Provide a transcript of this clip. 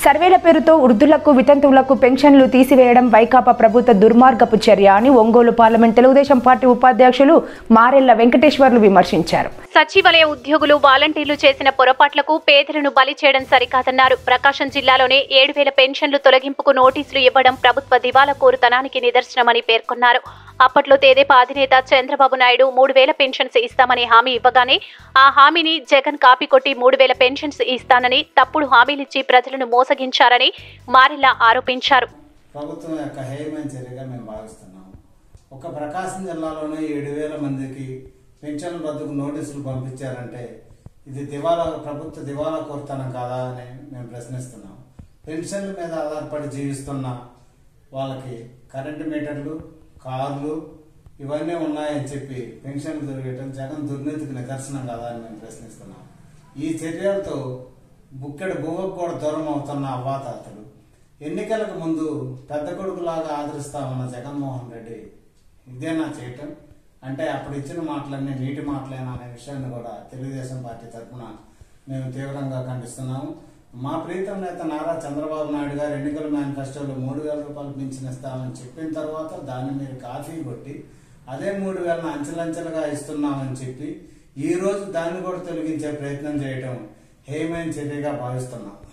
సర్వేల పేరుతో వృద్ధులకు వితంతువులకు పెన్షన్లు తీసివేయడం వైకాపా ప్రభుత్వ దుర్మార్గపు చర్య అని ఒంగోలు పార్లమెంట్ తెలుగుదేశం పార్టీ ఉపాధ్యక్షులు మారెళ్ల వెంకటేశ్వర్లు విమర్శించారు సచివాలయ ఉద్యోగులు వాలంటీర్లు చేసిన పొరపాట్లకు పేదలను బలి చేయడం సరికాదన్నారు ప్రకాశం జిల్లాలోనే ఏడు వేల పెన్షన్లు తొలగింపుకు నోటీసులు ఇవ్వడం ప్రభుత్వ దివాలా కోరుతనానికి నిదర్శనమని పేర్కొన్నారు అప్పట్లో తెదేపా అధినేత చంద్రబాబు నాయుడు మూడు వేల పెన్షన్స్ ఇస్తామని హామీ ఇవ్వగానే ఆ హామీని జగన్ కాపీ కొట్టి మూడు వేల పెన్షన్స్ ఇస్తానని తప్పుడు హామీలిచ్చి ప్రజలను మోసగించారని మారెల్లా ఆరోపించారు ప్రభుత్వం యొక్క హేయమైన చర్యగా మేము భావిస్తున్నాము ఒక ప్రకాశం జిల్లాలోనే ఏడు వేల మందికి పెన్షన్ రద్దుకు నోటీసులు పంపించారంటే ఇది దివాలా ప్రభుత్వ దివాలా కోరుతనం కాదా అని మేము ప్రశ్నిస్తున్నాం పెన్షన్ల మీద ఆధారపడి జీవిస్తున్న వాళ్ళకి కరెంటు మీటర్లు కార్లు ఇవన్నీ ఉన్నాయని చెప్పి పెన్షన్లు దొరికేయటం జగన్ దుర్నీతికి నిదర్శనం కదా అని మేము ప్రశ్నిస్తున్నాం ఈ చర్యలతో బుక్కెడు భూవకు కూడా దూరం అవుతున్న అవ్వాతాతలు ఎన్నికలకు ముందు పెద్ద కొడుకులాగా ఆదరిస్తామన్న జగన్మోహన్ రెడ్డి ఇదేనా చేయటం అంటే అప్పుడు ఇచ్చిన మాటలన్నీ నీటి మాటలేనా అనే విషయాన్ని కూడా తెలుగుదేశం పార్టీ తరఫున మేము తీవ్రంగా ఖండిస్తున్నాము మా ప్రీతం నేత నారా చంద్రబాబు నాయుడు గారు ఎన్నికల మేనిఫెస్టోలో మూడు వేల రూపాయలు పింఛన్ ఇస్తామని చెప్పిన తర్వాత దాన్ని మీరు కాఫీ కొట్టి అదే మూడు వేలను అంచెలంచెలుగా ఇస్తున్నామని చెప్పి ఈ రోజు దాన్ని కూడా తొలగించే ప్రయత్నం చేయటం హేమైన చర్యగా భావిస్తున్నాం